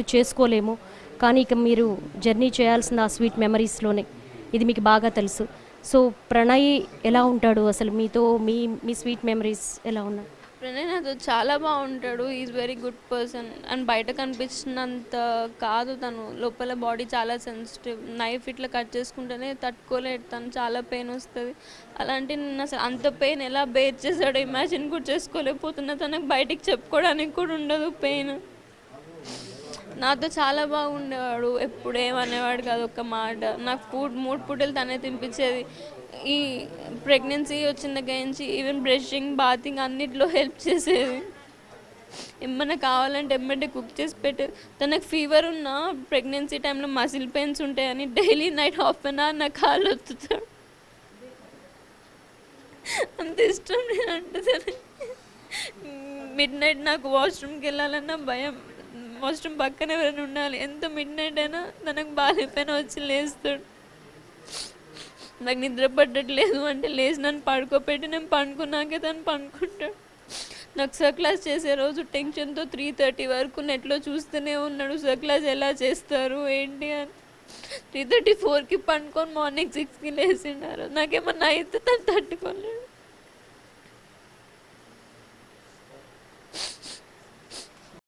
చేసుకోలేము కానీ ఇక మీరు జర్నీ చేయాల్సిన ఆ స్వీట్ మెమరీస్లోనే ఇది మీకు బాగా తెలుసు సో ప్రణయ్ ఎలా ఉంటాడు అసలు మీతో మీ మీ స్వీట్ మెమరీస్ ఎలా ఉన్నాయి ప్రణయ్ నాతో చాలా బాగుంటాడు is very good person and బయట కనిపించినంత కాదు తను లోపల బాడీ చాలా సెన్సిటివ్ నైఫ్ ఇట్లా కట్ చేసుకుంటేనే తట్టుకోలేడు తను చాలా పెయిన్ వస్తుంది అలాంటి నేను అసలు అంత పెయిన్ ఎలా బేర్ చేశాడో ఇమాజిన్ కూడా చేసుకోలేకపోతున్నా తనకు బయటికి చెప్పుకోవడానికి కూడా ఉండదు పెయిన్ నాతో చాలా బాగుండేవాడు ఎప్పుడు ఏమనేవాడు కాదు ఒక్క మాట నాకు ఫుడ్ మూడు పూటలు తనే తినిపించేది ఈ ప్రెగ్నెన్సీ వచ్చిన దగ్గర నుంచి ఈవెన్ బ్రషింగ్ బాతింగ్ అన్నిట్లో హెల్ప్ చేసేది ఏమన్నా కావాలంటే ఎమ్మంటే కుక్ చేసి పెట్టేది తనకు ఫీవర్ ఉన్న ప్రెగ్నెన్సీ టైంలో మసిల్ పెయిన్స్ ఉంటాయని daily night half an hour నా కాళ్ళు వస్తుంటాడు అంత ఇష్టం నేనంటే తనకి మిడ్ నైట్ నాకు వాష్రూమ్కి వెళ్ళాలన్నా భయం వాష్రూమ్ పక్కన ఎవరైనా ఉండాలి ఎంత మిడ్ నైట్ అయినా తనకు బాగాలేకపోయినా వచ్చి లేస్తాడు నాకు నిద్ర పట్టట్లేదు అంటే లేచి నన్ను పడుకోబెట్టి నేను పండుకున్నాకే తను పండుకుంటాడు నాకు సర్ క్లాస్ చేసే రోజు టెన్షన్తో త్రీ థర్టీ వరకు నెట్లో చూస్తూనే ఉన్నాడు సర్ క్లాస్ ఎలా చేస్తారు ఏంటి అని త్రీ థర్టీ ఫోర్కి పండుకొని మార్నింగ్ సిక్స్కి లేచిండారు నాకేమన్నా అయితే తను తట్టుకోలేడు